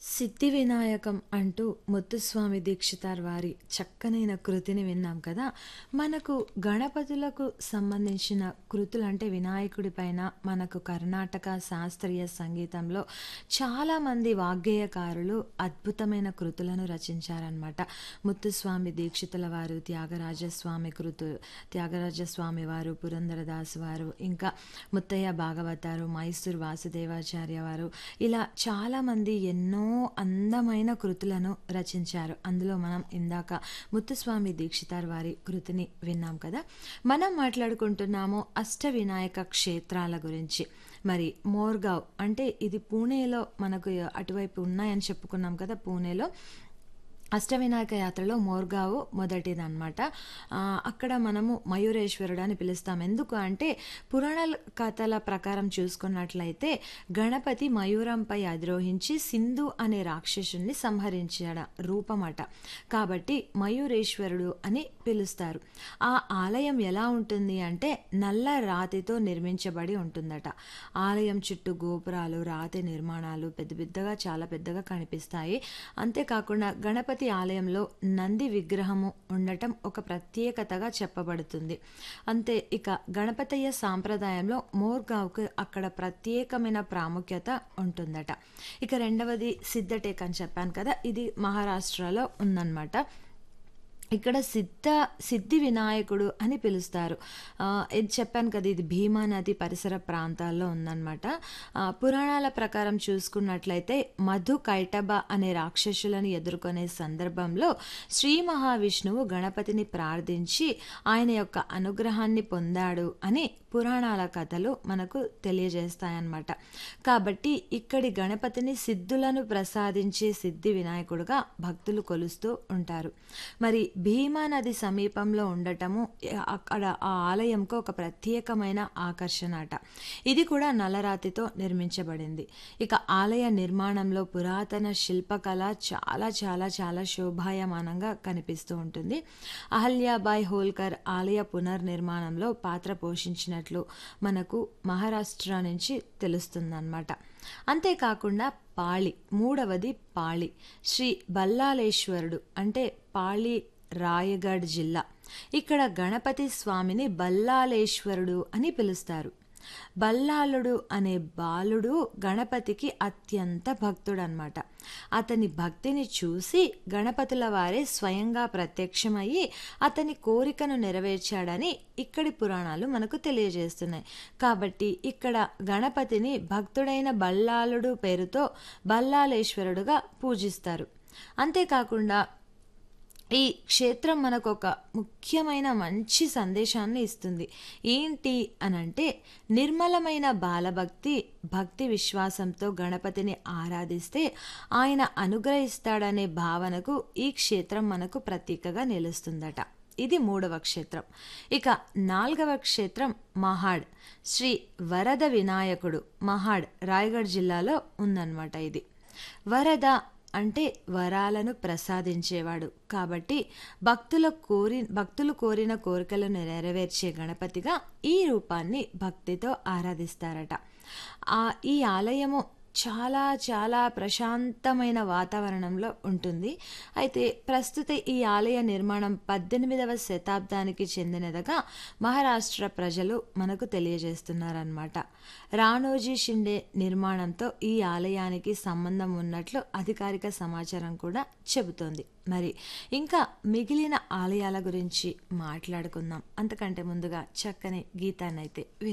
సిద్ధి వినాయకం అంటూ ముత్తుస్వామి దీక్షితార్ వారి చక్కనైన కృతిని విన్నాం కదా మనకు గణపతులకు సంబంధించిన కృతులు అంటే వినాయకుడి పైన మనకు కర్ణాటక శాస్త్రీయ సంగీతంలో చాలామంది వాగ్గేయకారులు అద్భుతమైన కృతులను రచించారనమాట ముత్తుస్వామి దీక్షితుల వారు త్యాగరాజస్వామి కృతు త్యాగరాజస్వామి వారు పురంధరదాస్ వారు ఇంకా ముత్తయ్య భాగవతారు మైసూర్ వాసుదేవాచార్య వారు ఇలా చాలామంది ఎన్నో అందమైన కృతులను రచించారు అందులో మనం ఇందాక ముత్తుస్వామి దీక్షితార్ వారి కృతిని విన్నాం కదా మనం మాట్లాడుకుంటున్నాము అష్ట వినాయక క్షేత్రాల గురించి మరి మోర్గావ్ అంటే ఇది పూణేలో మనకు అటువైపు ఉన్నాయని చెప్పుకున్నాం కదా పూణేలో అష్టవినాయక యాత్రలో మోర్గావు మొదటిదన్నమాట ఆ, అక్కడ మనము మయూరేశ్వరుడు అని పిలుస్తాం ఎందుకు అంటే పురాణ కథల ప్రకారం చూసుకున్నట్లయితే గణపతి మయూరంపై అధిరోహించి సింధు అనే రాక్షసుని సంహరించాడ రూపమట కాబట్టి మయూరేశ్వరుడు అని పిలుస్తారు ఆ ఆలయం ఎలా ఉంటుంది అంటే నల్ల రాతితో నిర్మించబడి ఉంటుందట ఆలయం చుట్టూ గోపురాలు రాతి నిర్మాణాలు పెద్ద పెద్దగా చాలా పెద్దగా కనిపిస్తాయి అంతేకాకుండా గణపతి ఆలయంలో నంది విగ్రహము ఉండటం ఒక ప్రత్యేకతగా చెప్పబడుతుంది అంతే ఇక గణపతయ్య సాంప్రదాయంలో మోర్గావ్కు అక్కడ ప్రత్యేకమైన ప్రాముఖ్యత ఉంటుందట ఇక రెండవది సిద్ధటేక్ అని చెప్పాను కదా ఇది మహారాష్ట్రలో ఉందన్నమాట ఇక్కడ సిద్ధ సిద్ధి వినాయకుడు అని పిలుస్తారు ఆ, ఇది చెప్పాను కదా ఇది భీమా నది పరిసర ప్రాంతాల్లో ఉందన్నమాట ఆ, పురాణాల ప్రకారం చూసుకున్నట్లయితే మధు కైటబ అనే రాక్షసులను ఎదుర్కొనే సందర్భంలో శ్రీ మహావిష్ణువు గణపతిని ప్రార్థించి ఆయన యొక్క అనుగ్రహాన్ని పొందాడు అని పురాణాల కథలు మనకు తెలియజేస్తాయన్నమాట కాబట్టి ఇక్కడి గణపతిని సిద్ధులను ప్రసాదించే సిద్ధి వినాయకుడుగా భక్తులు కొలుస్తూ ఉంటారు మరి భీమా నది సమీపంలో ఉండటము అక్కడ ఆ ఆలయంకు ఒక ప్రత్యేకమైన ఆకర్షణ అట ఇది కూడా నల్లరాతితో నిర్మించబడింది ఇక ఆలయ నిర్మాణంలో పురాతన శిల్పకళ చాలా చాలా చాలా శోభాయమానంగా కనిపిస్తూ ఉంటుంది అహల్యాబాయ్ హోల్కర్ ఆలయ పునర్నిర్మాణంలో పాత్ర పోషించినట్లు మనకు మహారాష్ట్ర నుంచి తెలుస్తుందన్నమాట అంతేకాకుండా పాళి మూడవది పాళి శ్రీ బల్లాలేశ్వరుడు అంటే పాళి రాయగఢ్ జిల్లా ఇక్కడ గణపతి స్వామిని బల్లాలేశ్వరుడు అని పిలుస్తారు బల్లాలుడు అనే బాలుడు గణపతికి అత్యంత భక్తుడనమాట అతని భక్తిని చూసి గణపతుల వారే స్వయంగా ప్రత్యక్షమయ్యి అతని కోరికను నెరవేర్చాడని ఇక్కడి పురాణాలు మనకు తెలియజేస్తున్నాయి కాబట్టి ఇక్కడ గణపతిని భక్తుడైన బల్లాలుడు పేరుతో బల్లాలేశ్వరుడుగా పూజిస్తారు అంతేకాకుండా ఈ క్షేత్రం మనకు ఒక ముఖ్యమైన మంచి సందేశాన్ని ఇస్తుంది ఏంటి అనంటే నిర్మలమైన బాలభక్తి భక్తి విశ్వాసంతో గణపతిని ఆరాధిస్తే ఆయన అనుగ్రహిస్తాడనే భావనకు ఈ క్షేత్రం మనకు ప్రతీకగా నిలుస్తుందట ఇది మూడవ క్షేత్రం ఇక నాలుగవ క్షేత్రం మహాడ్ శ్రీ వరద వినాయకుడు మహాడ్ రాయగఢ్ జిల్లాలో ఉందన్నమాట ఇది వరద అంటే వరాలను ప్రసాదించేవాడు కాబట్టి భక్తుల కోరి భక్తులు కోరిన కోరికలను నెరవేర్చే గణపతిగా ఈ రూపాన్ని భక్తితో ఆరాధిస్తారట ఆ ఈ ఆలయము చాలా చాలా ప్రశాంతమైన వాతావరణంలో ఉంటుంది అయితే ప్రస్తుత ఈ ఆలయ నిర్మాణం పద్దెనిమిదవ శతాబ్దానికి చెందినదిగా మహారాష్ట్ర ప్రజలు మనకు తెలియజేస్తున్నారన్నమాట రాణోజీ షిండే నిర్మాణంతో ఈ ఆలయానికి సంబంధం ఉన్నట్లు అధికారిక సమాచారం కూడా చెబుతోంది మరి ఇంకా మిగిలిన ఆలయాల గురించి మాట్లాడుకుందాం అంతకంటే ముందుగా చక్కని గీతాన్నైతే విందాం.